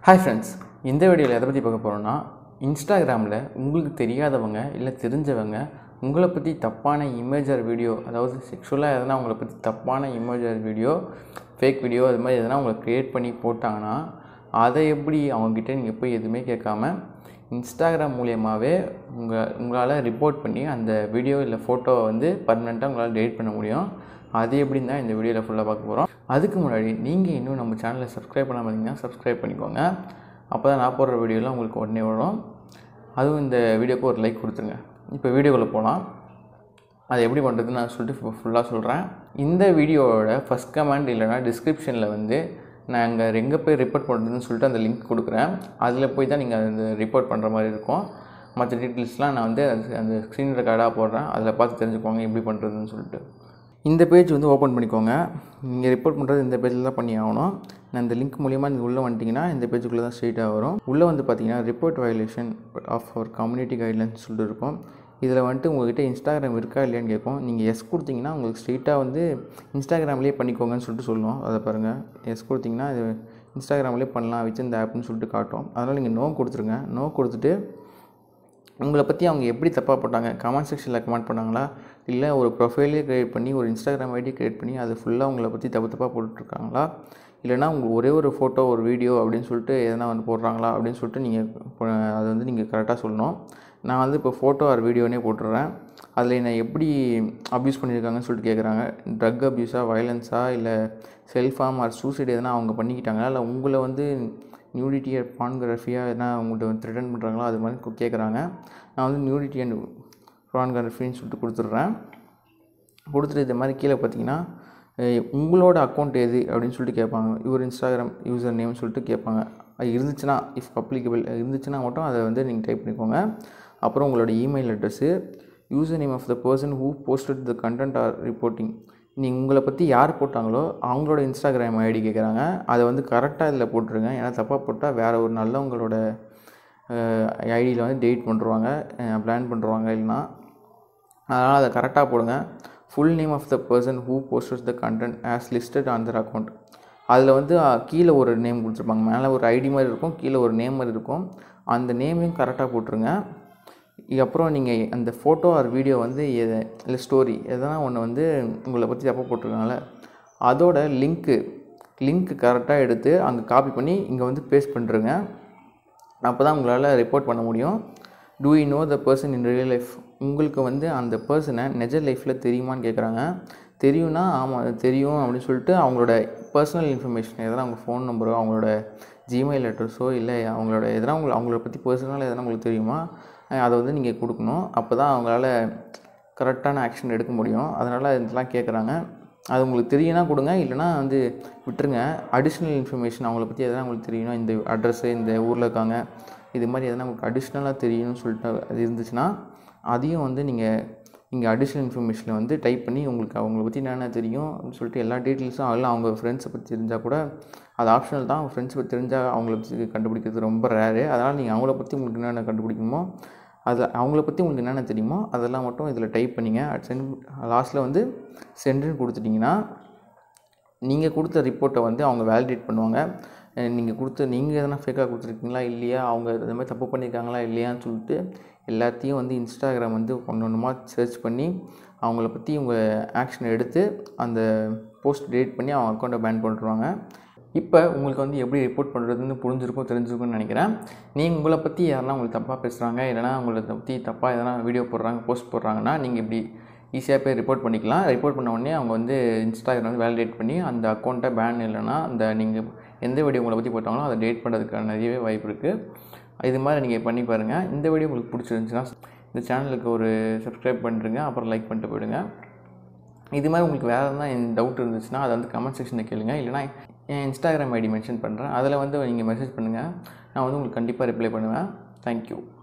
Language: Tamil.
ஹாய் ஃப்ரெண்ட்ஸ் இந்த வீடியோவில் எதை பற்றி பார்க்க போகிறோன்னா இன்ஸ்டாகிராமில் உங்களுக்கு தெரியாதவங்க இல்லை தெரிஞ்சவங்க உங்களை பற்றி தப்பான இமேஜ் ஆர் வீடியோ அதாவது செக்ஷுவலாக எதனா உங்களை பற்றி தப்பான image or video fake video அது மாதிரி எதனா உங்களை க்ரியேட் பண்ணி போட்டாங்கன்னா அதை எப்படி அவங்கக்கிட்ட நீங்கள் போய் எதுவுமே கேட்காம இன்ஸ்டாகிராம் மூலியமாகவே உங்கள் உங்களால் ரிப்போர்ட் பண்ணி அந்த வீடியோ இல்லை ஃபோட்டோவை வந்து பர்மனெண்ட்டாக உங்களால் டெலிட் பண்ண முடியும் அது எப்படின்னு தான் இந்த வீடியோவில் ஃபுல்லாக பார்க்க போகிறோம் அதுக்கு முன்னாடி நீங்கள் இன்னும் நம்ம சேனலை சப்ஸ்கிரைப் பண்ணாமல் இருந்தீங்கன்னா சப்ஸ்கிரைப் பண்ணிக்கோங்க அப்போ தான் நான் போடுற வீடியோலாம் உங்களுக்கு உடனே வரும் அதுவும் இந்த வீடியோக்கு ஒரு லைக் கொடுத்துருங்க இப்போ வீடியோக்குள்ளே போகலாம் அது எப்படி பண்ணுறதுன்னு நான் சொல்லிட்டு இப்போ ஃபுல்லாக சொல்கிறேன் இந்த வீடியோவோட ஃபஸ்ட் கமெண்ட் இல்லைனா டிஸ்கிரிப்ஷனில் வந்து நான் அங்கே எங்கே போய் ரிப்போர்ட் பண்ணுறதுன்னு சொல்லிட்டு அந்த லிங்க் கொடுக்குறேன் அதில் போய் தான் நீங்கள் அந்த ரிப்போர்ட் பண்ணுற மாதிரி இருக்கும் மற்ற டீட்டெயில்ஸ்லாம் நான் வந்து அது- அந்த ஸ்க்ரீன் ரெக்கார்டாக போடுறேன் அதில் பார்த்து தெரிஞ்சுக்கோங்க எப்படி பண்ணுறதுன்னு சொல்லிட்டு இந்த பேஜ் வந்து ஓப்பன் பண்ணிக்கோங்க நீங்கள் ரிப்போர்ட் பண்ணுறது இந்த பேஜில் தான் பண்ணி ஆகணும் நான் இந்த லிங்க் மூலிமா நீங்கள் உள்ளே வந்துட்டிங்கன்னா இந்த பேஜுக்குள்ளே தான் ஸ்ட்ரெயிட்டாக வரும் உள்ளே வந்து பார்த்தீங்கன்னா report violation of our community guidelines சொல்லிட்டு இருக்கும் இதில் வந்துட்டு உங்கள்கிட்ட இன்ஸ்டாகிராம் இருக்கா இல்லையான்னு கேட்கும் நீங்கள் எஸ் கொடுத்தீங்கன்னா உங்களுக்கு ஸ்ட்ரெயிட்டாக வந்து இன்ஸ்டாகிராம்லேயே பண்ணிக்கோங்கன்னு சொல்லிட்டு சொல்லணும் அதை பாருங்கள் எஸ் கொடுத்தீங்கன்னா இது இன்ஸ்டாகிராம்லேயே பண்ணலாம் வச்சு இந்த ஆப்னு சொல்லிட்டு காட்டும் அதனால் நீங்கள் நோ கொடுத்துருங்க நோ கொடுத்துட்டு உங்களை பற்றி அவங்க எப்படி தப்பாக போட்டாங்க கமெண்ட் செக்ஷனில் கமெண்ட் பண்ணாங்களா இல்லை ஒரு ப்ரொஃபைலே க்ரியேட் பண்ணி ஒரு இன்ஸ்டாகிராம் ஐடி க்ரியேட் பண்ணி அது ஃபுல்லாக உங்களை பற்றி தப்பு தப்பாக போட்டுட்ருக்காங்களா இல்லைனா உங்களுக்கு ஒரே ஒரு ஃபோட்டோ ஒரு வீடியோ அப்படின்னு சொல்லிட்டு எதனா வந்து போடுறாங்களா அப்படின்னு சொல்லிட்டு நீங்கள் அதை வந்து நீங்கள் கரெக்டாக சொல்லணும் நான் வந்து இப்போ ஃபோட்டோ ஆர் வீடியோனே போட்டுடுறேன் அதில் என்னை எப்படி அப்யூஸ் பண்ணியிருக்காங்கன்னு சொல்லிட்டு கேட்குறாங்க ட்ரக் அப்யூஸாக வயலன்ஸா இல்லை செல்ஃபார்ம் ஆர் சூசைட் எதனா அவங்க பண்ணிக்கிட்டாங்களா இல்லை உங்களை வந்து நியூடிட்டி ஆர் பான்கிராஃபியாக எதனா உங்கள்கிட்ட வந்து த்ரெட்டன் பண்ணுறாங்களோ அது மாதிரி கு- கேட்குறாங்க நான் வந்து நியூடிட்டி அண்ட் பான்கிராஃபின்னு சொல்லிட்டு கொடுத்துட்றேன் கொடுத்துட்டு இது மாதிரி கீழே பார்த்தீங்கன்னா அஹ் உங்களோட அக்கௌண்ட் எது அப்படின்னு சொல்லிட்டு கேட்பாங்க இவர் இன்ஸ்டாகிராம் யூசர் நேம் சொல்லிட்டு கேட்பாங்க அது இருந்துச்சுன்னா இஃப் அப்ளிகபிள் இருந்துச்சுன்னா மட்டும் அதை வந்து நீங்கள் டைப் பண்ணிக்கோங்க அப்புறம் உங்களோட email address user name of the person who posted the content or reporting நீங்கள் உங்களை பற்றி யார் போட்டாங்களோ அவங்களோட இன்ஸ்டாகிராம் ஐடி கேட்குறாங்க அதை வந்து கரெக்டாக இதில் போட்டுருங்க ஏன்னா தப்பாக போட்டால் வேறு ஒரு நல்லவங்களோட ஐடியில் வந்து டெலிட் பண்ணுருவாங்க பிளான் பண்ணுருவாங்க இல்லைன்னா அதனால் அதை கரெக்டாக போடுங்க full name of the person who posters the content as listed on their account அதில் வந்து அஹ், கீழே ஒரு நேம் கொடுத்துருப்பாங்க மேலே ஒரு ஐடி மாதிரி இருக்கும் கீழே ஒரு நேம் மாதிரி இருக்கும் அந்த நேமையும் கரெக்டாக போட்டுருங்க இதுக்கப்புறம் நீங்கள் அந்த ஃபோட்டோ ஆர் வீடியோ வந்து எது இல்லை ஸ்டோரி எதனா ஒன்று வந்து உங்களை பற்றி தப்பாக போட்டிருக்காங்கல்ல அதோட லிங்க்கு லிங்க் கரெக்டாக எடுத்து அங்கே காப்பி பண்ணி இங்கே வந்து பேஸ்ட் பண்ணுறங்க அப்போ தான் உங்களால் ரிப்போர்ட் பண்ண முடியும் do you know the person in real life உங்களுக்கு வந்து அந்த பர்சனை நிஜ லைஃப்பில் தெரியுமான்னு கேட்குறாங்க தெரியும்னா ஆமாம் அது தெரியும் அப்படின்னு சொல்லிட்டு அவங்களோட பர்சனல் இன்ஃபர்மேஷன் எதனா அவங்க ஃபோன் நம்பரோ அவங்களோட ஜிமெயில் அட்ரஸோ இல்லை அவங்களோட எதனா உங்களை அவங்கள பற்றி பர்சனலாக எதனா உங்களுக்கு தெரியுமா அஹ் அதை வந்து நீங்கள் கொடுக்கணும் அப்போ தான் அவங்களால கரெக்டான ஆக்ஷன் எடுக்க முடியும் அதனால் இதெல்லாம் கேட்குறாங்க அது உங்களுக்கு தெரியும்னா கொடுங்க இல்லைனா வந்து விட்டுருங்க அடிஷ்னல் இன்ஃபர்மேஷன் அவங்கள பற்றி எதனா உங்களுக்கு தெரியணும் இந்த அட்ரஸ்ஸு இந்த ஊரில் இருக்காங்க இது மாதிரி எதனா உங்களுக்கு அடிஷ்னலாக தெரியணும்னு சொல்லிட்டு அது இருந்துச்சுன்னா அதையும் வந்து நீங்கள் இங்கே அடிஷ்னல் இன்ஃபர்மேஷனை வந்து டைப் பண்ணி உங்களுக்கு அவங்கள பற்றி என்னென்ன தெரியும் அப்படின்னு சொல்லிட்டு எல்லா டீட்டெயில்ஸும் அதெல்லாம் அவங்க ஃப்ரெண்ட்ஸை பற்றி தெரிஞ்சால் கூட அது ஆப்ஷனல் தான் அவங்க ஃப்ரெண்ட்ஸை பற்றி தெரிஞ்சால் அவங்கள பற்றி கண்டுபிடிக்கிறது ரொம்ப ரேரு அதனால் நீங்கள் அவங்கள பற்றி உங்களுக்கு என்னென்ன கண்டுபிடிக்கணுமோ அது அவங்கள பற்றி உங்களுக்கு என்னென்ன தெரியுமோ அதெல்லாம் மட்டும் இதில் டைப் பண்ணிங்க சென்ட் லாஸ்ட்டில் வந்து சென்டுன்னு கொடுத்துட்டிங்கன்னா நீங்கள் கொடுத்த ரிப்போர்ட்டை வந்து அவங்க வேலிடேட் பண்ணுவாங்க நீங்கள் கொடுத்த நீங்கள் எதனா ஃபேக்காக கொடுத்துருக்கீங்களா இல்லையா அவங்க இது மாதிரி தப்பு பண்ணியிருக்காங்களா இல்லையான்னு சொல்லிட்டு எல்லாத்தையும் வந்து இன்ஸ்டாகிராம் வந்து ஒன்று ஒன்றுமா சர்ச் பண்ணி அவங்கள பற்றி உங்கள் ஆக்ஷன் எடுத்து அந்த போஸ்ட் டெலிட் பண்ணி அவங்க அக்கௌண்ட்டை பேன் பண்ணிடுவாங்க இப்போ உங்களுக்கு வந்து எப்படி ரிப்போர்ட் பண்ணுறதுன்னு புரிஞ்சிருக்கும் தெரிஞ்சிருக்கும்னு நினைக்கிறேன் நீங்கள் உங்களை பற்றி யாரெல்லாம் உங்களுக்கு தப்பாக பேசுகிறாங்க இல்லைனா உங்களை பற்றி தப்பாக எதனா வீடியோ போடுறாங்க போஸ்ட் போடுறாங்கன்னா நீங்கள் இப்படி ஈஸியாக போய் ரிப்போர்ட் பண்ணிக்கலாம் ரிப்போர்ட் பண்ண உடனே அவங்க வந்து இன்ஸ்டாகிராம் வந்து வேலிடேட் பண்ணி அந்த அக்கௌண்ட்டை பேன் இல்லைன்னா அந்த நீங்கள் எந்த வீடியோ உங்களை பற்றி போட்டாங்களோ அதை டேட் பண்ணுறதுக்கான நிறையவே வாய்ப்பு இருக்குது இது மாதிரி நீங்கள் பண்ணி பாருங்கள் இந்த வீடியோ உங்களுக்கு பிடிச்சிருந்துச்சுன்னா இந்த சேனலுக்கு ஒரு சப்ஸ்கிரைப் பண்ணிடுங்க அப்புறம் லைக் பண்ணிட்டு போயிடுங்க இது மாதிரி உங்களுக்கு வேறு எதனா டவுட் இருந்துச்சுன்னா அதை வந்து கமெண்ட் செக்ஷனில் கேளுங்க இல்லைனா என் இன்ஸ்டாகிராம் ஐடி மென்ஷன் பண்ணுறேன் அதில் வந்து நீங்கள் மெசேஜ் பண்ணுங்கள் நான் வந்து உங்களுக்கு கண்டிப்பாக ரிப்ளை பண்ணுவேன் தேங்க்யூ